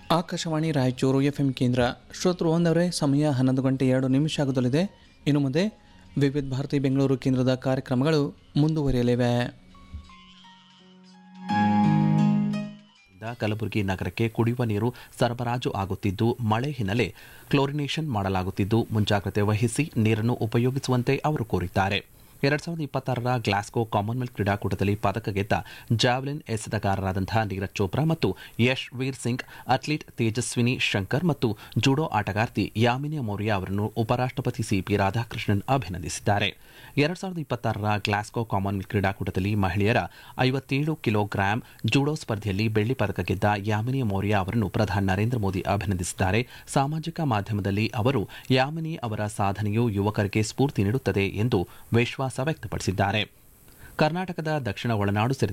Akashvani Raichur F M ಕೇಂದ್ರ ಶ್ರೋತೃ ಒಂದವರೇ ಸಮಯ ಹನ್ನೊಂದು ಗಂಟೆ ಎರಡು ನಿಮಿಷ ಆಗುತ್ತಲಿದೆ ಇನ್ನು ಮುಂದೆ ವಿವಿಧ ಭಾರತಿ ಬೆಂಗಳೂರು ಕೇಂದ್ರದ ಕಾರ್ಯಕ್ರಮಗಳು ಮುಂದುವರಿಯಲಿವೆ ದ ಕಲಬುರಗಿ ನಗರಕ್ಕೆ ಕುಡಿಯುವ ನೀರು ಸರಬರಾಜು ಆಗುತ್ತಿದ್ದು ಮಳೆ ಹಿನ್ನೆಲೆ ಕ್ಲೋರಿನೇಷನ್ ಮಾಡಲಾಗುತ್ತಿದ್ದು ಮುಂಜಾಗ್ರತೆ ವಹಿಸಿ ನೀರನ್ನು ಉಪಯೋಗಿಸುವಂತೆ ಅವರು ಕೋರಿದ್ದಾರೆ ಎರಡ್ ಸಾವಿರದ ಇಪ್ಪತ್ತಾರರ ಗ್ಲಾಸ್ಗೋ ಕಾಮನ್ವೆಲ್ತ್ ಕ್ರೀಡಾಕೂಟದಲ್ಲಿ ಪದಕ ಗೆದ್ದ ಜಾವ್ಲಿನ್ ಎಸೆತಗಾರರಾದಂತಹ ನೀರಜ್ ಚೋಪ್ರಾ ಮತ್ತು ಯಶ್ ವೀರ್ ಸಿಂಗ್ ಅಥ್ಲೀಟ್ ತೇಜಸ್ವಿನಿ ಶಂಕರ್ ಮತ್ತು ಜೂಡೋ ಆಟಗಾರ್ತಿ ಯಾಮಿನಿ ಮೌರ್ಯ ಅವರನ್ನು ಉಪರಾಷ್ಟಪತಿ ಸಿಪಿ ರಾಧಾಕೃಷ್ಣನ್ ಅಭಿನಂದಿಸಿದ್ದಾರೆ ಎರಡ್ ಸಾವಿರದ ಇಪ್ಪತ್ತಾರರ ಗ್ಲಾಸ್ಗೋ ಕಾಮನ್ವೆಲ್ತ್ ಕ್ರೀಡಾಕೂಟದಲ್ಲಿ ಮಹಿಳೆಯರ ಐವತ್ತೇಳು ಕಿಲೋಗ್ರಾಂ ಜೂಡೋ ಸ್ಪರ್ಧೆಯಲ್ಲಿ ಬೆಳ್ಳಿ ಪದಕ ಗೆದ್ದ ಯಾಮಿನಿ ಮೌರ್ಯ ಅವರನ್ನು ಪ್ರಧಾನಿ ನರೇಂದ್ರ ಮೋದಿ ಅಭಿನಂದಿಸಿದ್ದಾರೆ ಸಾಮಾಜಿಕ ಮಾಧ್ಯಮದಲ್ಲಿ ಅವರು ಯಾಮಿನಿ ಅವರ ಸಾಧನೆಯು ಯುವಕರಿಗೆ ಸ್ಫೂರ್ತಿ ನೀಡುತ್ತದೆ ಎಂದು ವಿಶ್ವಾಸ ವ್ಯಕ್ತಪಡಿಸಿದ್ದಾರೆ ಕರ್ನಾಟಕದ ದಕ್ಷಿಣ ಒಳನಾಡು ಸೇರಿದಂತೆ